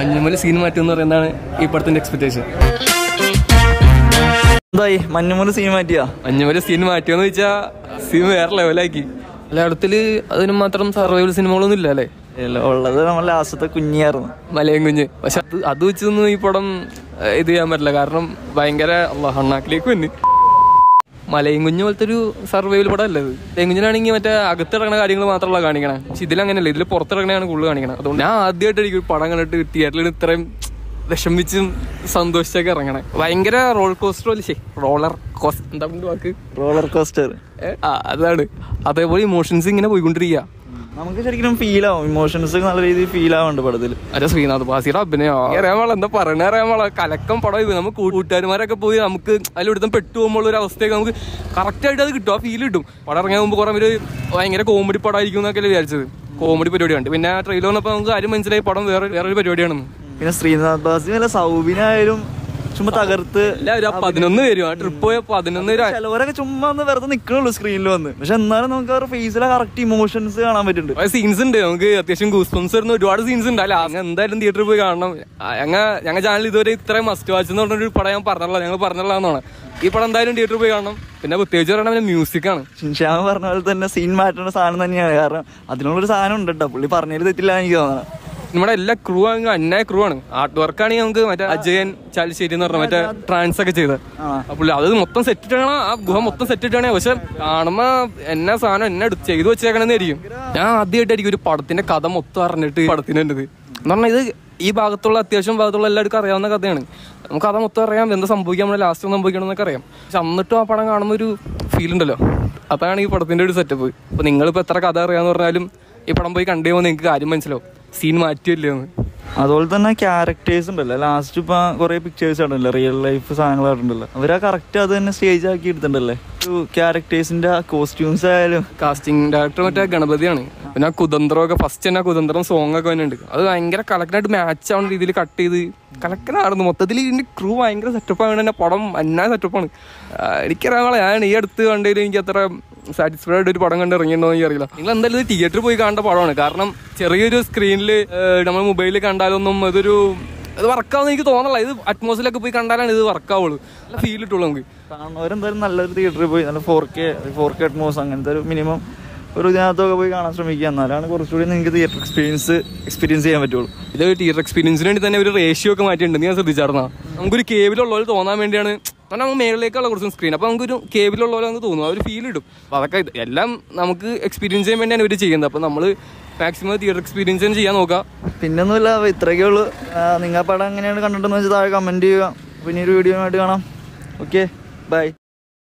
മഞ്ഞുമല scene മാറ്റും എന്ന് പറയുന്നതാണ് ഈ പടത്തിന്റെ എക്സ്പെക്ടേഷൻ എന്തായി മഞ്ഞുമൂന്ന് സീൻ മാറ്റിയാ മഞ്ഞുമല സീൻ മാറ്റിയെന്ന് വെച്ചാൽ സീൻ വേറെ ലെവലാക്കി മലയാളത്തില് അതിന് മാത്രം സർവൈവൽ സിനിമകളൊന്നും ഇല്ല അല്ലേ ഇല്ല, ഉള്ളത് നമ്മൾ ലാസ്റ്റത്തെ കുഞ്ഞിയായിരുന്നു മലയും കുഞ്ഞ് പക്ഷെ അത് അത് വെച്ചൊന്നും ഈ പടം ഏഹ്, ഇത് ചെയ്യാൻ പറ്റില്ല കാരണം ഭയങ്കര അള്ളാഹ് അണ്ണാക്കിലേക്ക് വന്ന് മലയും കുഞ്ഞ് പോലത്തെ ഒരു സർവൈവൽ പടം അല്ലേ ഇത് മലയും കുഞ്ഞിനാണെങ്കിൽ മറ്റേ അകത്തിറങ്ങുന്ന കാര്യങ്ങൾ മാത്രമല്ല കാണിക്കണേ പക്ഷെ ഇതിലങ്ങനെയല്ല ഇതിൽ പുറത്തിറങ്ങണയാണ് കൂടുതൽ കാണിക്കണത് അതുകൊണ്ട് ഞാൻ ആദ്യമായിട്ട് എനിക്ക് ഒരു പടം കണ്ടിട്ട് തിയേറ്ററിൽ ഇത്രയും വിഷമിച്ചും സന്തോഷിച്ചൊക്കെ ഇറങ്ങണേ ഭയങ്കര റോൾ കോസ്റ്റർ പോലെ റോളർ കോസ്റ്റ് എന്താ പറയുക വാക്ക് റോളർ കോസ്റ്റർ ഏ, ആ അതാണ് അതേപോലെ ഇമോഷൻസ് ഇങ്ങനെ പോയിക്കൊണ്ടിരിക്കുക നമുക്ക് ശരിക്കും ഫീൽ ആവും ഇമോഷൻസ് നല്ല രീതിയിൽ ഫീൽ ആവുന്നുണ്ട് പടത്തിൽ അതെ ശ്രീനാഥ് ബാസിയുടെ അഭിനയം അറിയാൻ പാടില്ല എന്താ പറയണ അറിയാൻ പാടില്ല കലക്കം പടം ഇത് നമുക്ക് കൂട്ടുകാരന്മാരൊക്കെ പോയി നമുക്ക് അതിലൊരുത്തം പെട്ടു പോകുമ്പോൾ ഒരു അവസ്ഥയൊക്കെ നമുക്ക് കറക്റ്റ് ആയിട്ട് അത് കിട്ടും ആ ഫീൽ കിട്ടും പടം ഇറങ്ങിയ മുമ്പ് കുറെ ഒരു ഭയങ്കര കോമഡി പടമായിരിക്കും എന്നൊക്കെ വിചാരിച്ചത് കോമഡി പരിപാടിയാണ് പിന്നെ ട്രെയിലർ വന്നപ്പോൾ നമുക്ക് കാര്യം മനസ്സിലായി പടം വേറെ വേറൊരു പരിപാടിയാണെന്ന് പിന്നെ ശ്രീനാഥ് ബാസി അല്ല സൗബിനായാലും ചുമ്മാ തകർത്ത് എല്ലാവരും ആ പതിനൊന്ന് പേരും ആ ട്രിപ്പ് പോയ പതിനൊന്ന് പേര് ചിലവരൊക്കെ ചുമ്മാ ഒന്ന് വെറുതെ നിക്കണുള്ളൂ സ്ക്രീനിൽ വന്ന് പക്ഷെ എന്നാലും നമുക്ക് അവരുടെ ഫേസിലെ കറക്റ്റ് ഇമോഷൻസ് കാണാൻ പറ്റുന്നുണ്ട് സീൻസ് ഉണ്ട് നമുക്ക് അത്യാവശ്യം ഗൂസ് പംസ് വരുന്ന ഒരുപാട് സീൻസ് ഉണ്ട് അല്ല അങ്ങ് എന്തായാലും തിയേറ്ററിൽ പോയി കാണണം ഞങ്ങ ഞങ്ങൾ ചാനൽ ഇതുവരെ ഇത്രയും മസ്റ്റ് വാച്ച് എന്ന് പറഞ്ഞൊരു പടം ഞാൻ പറഞ്ഞല്ല ഞങ്ങൾ പറഞ്ഞല്ലാന്നാണ് ഈ പടം എന്തായാലും തിയേറ്ററിൽ പോയി കാണണം പിന്നെ പ്രത്യേകിച്ച് പറയണ പിന്നെ മ്യൂസിക് ആണ് ഷിൻഷാമ പറഞ്ഞ പോലെ തന്നെ സീൻ മാറ്റുന്ന സാധനം തന്നെയാണ് കാരണം അതിനുള്ളൊരു സാധനം ഉണ്ട് കേട്ടോ പുള്ളി പറഞ്ഞതിൽ തെറ്റില്ല എനിക്ക് തോന്നണം നമ്മുടെ എല്ലാ ക്രൂ അങ്ങ് അന്യായ ക്രൂ ആണ് ആർട്ട് വർക്ക് ആണെങ്കിൽ നമുക്ക് മറ്റേ അജയൻ ചാലിശ്ശേരി എന്ന് പറഞ്ഞ മറ്റേ ട്രാൻസ് ഒക്കെ ചെയ്ത് പുള്ളി അത് മൊത്തം സെറ്റ് ഇട്ടാണ് ആ ഗുഹ മൊത്തം സെറ്റ് ഇട്ടാണ് പക്ഷെ കാണുമ്പോ എന്നാ സാധനം എന്നെ എടുത്ത് ചെയ്തു വെച്ചേക്കണെന്നായിരിക്കും ഞാൻ ആദ്യമായിട്ടായിരിക്കും ഒരു പടത്തിന്റെ കഥ മൊത്തം അറിഞ്ഞിട്ട് പടത്തിന് എൻ്റെ എന്ന് പറഞ്ഞാൽ ഇത് ഈ ഭാഗത്തുള്ള അത്യാവശ്യം ഭാഗത്തുള്ള എല്ലാവർക്കും അറിയാവുന്ന കഥയാണ് നമുക്ക് കഥ മൊത്തം അറിയാം എന്താ സംഭവിക്കാൻ നമ്മുടെ ലാസ്റ്റ് സംഭവിക്കണം എന്നൊക്കെ അറിയാം പക്ഷെ എന്നിട്ടും ആ പടം കാണുമ്പോൾ ഒരു ഫീൽ ഉണ്ടല്ലോ അതാണ് ഈ പടത്തിന്റെ ഒരു സെറ്റപ്പ് ഇപ്പൊ നിങ്ങളിപ്പോ എത്ര കഥ അറിയാന്ന് പറഞ്ഞാലും ഈ പടം പോയി കണ്ടു പോകുമ്പോൾ നിങ്ങൾക്ക് കാര്യം മനസ്സിലാവും സീൻ മാറ്റിയല്ലേ എന്ന് അതുപോലെ തന്നെ ക്യാരക്ടേഴ്സ് ഉണ്ടല്ലോ ലാസ്റ്റ് ഇപ്പൊ കുറെ പിക്ചേഴ്സ് ആണല്ലോ റിയൽ ലൈഫ് സാധനങ്ങളായിട്ടുണ്ടല്ലോ അവരാ കറക്റ്റ് അത് തന്നെ സ്റ്റേജ് ആക്കി എടുത്തിട്ടുണ്ടല്ലേ ക്യാരക്ടേഴ്സിന്റെ കോസ്റ്റ്യൂംസ് ആയാലും കാസ്റ്റിംഗ് ഡയറക്ടർ മറ്റേ ഗണപതിയാണ് പിന്നെ ആ കുതന്ത്രം ഒക്കെ ഫസ്റ്റ് തന്നെ ആ കുതന്ത്രം സോങ് ഒക്കെ വരുന്നുണ്ട് അത് ഭയങ്കര കലക്കനായിട്ട് മാച്ച് ആവുന്ന രീതിയിൽ കട്ട് ചെയ്ത് കലക്കനായിരുന്നു മൊത്തത്തിൽ ഇതിന്റെ ക്രൂ ഭയങ്കര സെറ്റപ്പ് ആയതുകൊണ്ട് തന്നെ പടം അന്നാ സെറ്റപ്പാണ് എനിക്കറിയാം ഞാൻ ഈ അടുത്ത് കണ്ടതിൽ എനിക്ക് അത്ര സാറ്റിസ്ഫൈഡ് ആയിട്ട് ഒരു പടം കണ്ട് ഇറങ്ങിയിട്ടുണ്ടോ എനിക്ക് അറിയില്ല നിങ്ങൾ എന്തായാലും ഇത് തിയേറ്ററിൽ പോയി കാണേണ്ട പടമാണ് കാരണം ചെറിയൊരു സ്ക്രീനിൽ നമ്മൾ മൊബൈലിൽ കണ്ടാലൊന്നും ഇതൊരു ഇത് വർക്കാവുന്ന എനിക്ക് തോന്നല്ല ഇത് അറ്റ്മോസ്ഫിയറിലൊക്കെ പോയി കണ്ടാലാണ് ഇത് വർക്കാവുള്ളൂ നല്ല ഫീൽ കിട്ടുള്ളൂ നമുക്ക് കാണുന്നവരെന്തായാലും നല്ലൊരു തിയേറ്ററിൽ പോയി നല്ല four K four K Atmos അങ്ങനത്തെ ഒരു മിനിമം ഒരു ഇതിനകത്തൊക്കെ പോയി കാണാൻ ശ്രമിക്കുക എന്നാലാണ് കുറച്ചുകൂടി നിങ്ങൾക്ക് തിയേറ്റർ എക്സ്പീരിയൻസ് എക്സ്പീരിയൻസ് ചെയ്യാൻ പറ്റുള്ളൂ ഇത് തിയേറ്റർ എക്സ്പീരിയൻസിന് വേണ്ടി തന്നെ ഒരു റേഷ്യോ ഒക്കെ മാറ്റിയിട്ടുണ്ട് നീ ശ്രദ്ധിച്ചായിരുന്നാ നമുക്കൊരു കേബിലുള്ളവർ തോന്നാൻ വേണ്ടിയാണ് കാരണം നമുക്ക് മേളിലേക്കുള്ള കുറച്ച് സ്ക്രീൻ അപ്പോൾ നമുക്കൊരു കേബിലുള്ളവരെ നമുക്ക് തോന്നും ആ ഒരു ഫീൽ ഇടും അപ്പോൾ അതൊക്കെ ഇത് എല്ലാം നമുക്ക് എക്സ്പീരിയൻസ് ചെയ്യാൻ വേണ്ടിയാണ് ഇവർ ചെയ്യുന്നത് അപ്പോൾ നമ്മൾ മാക്സിമം തിയേറ്റർ എക്സ്പീരിയൻസ് ചെയ്യാൻ നോക്കുക പിന്നൊന്നുമില്ല അപ്പോൾ ഇത്രയൊക്കെ ഉള്ളൂ നിങ്ങൾ പടം എങ്ങനെയാണ് കണ്ടിട്ടെന്ന് വെച്ചാൽ താഴെ കമൻറ്റ് ചെയ്യുക പിന്നെ ഒരു വീഡിയോ ആയിട്ട് കാണാം ഓക്കെ ബൈ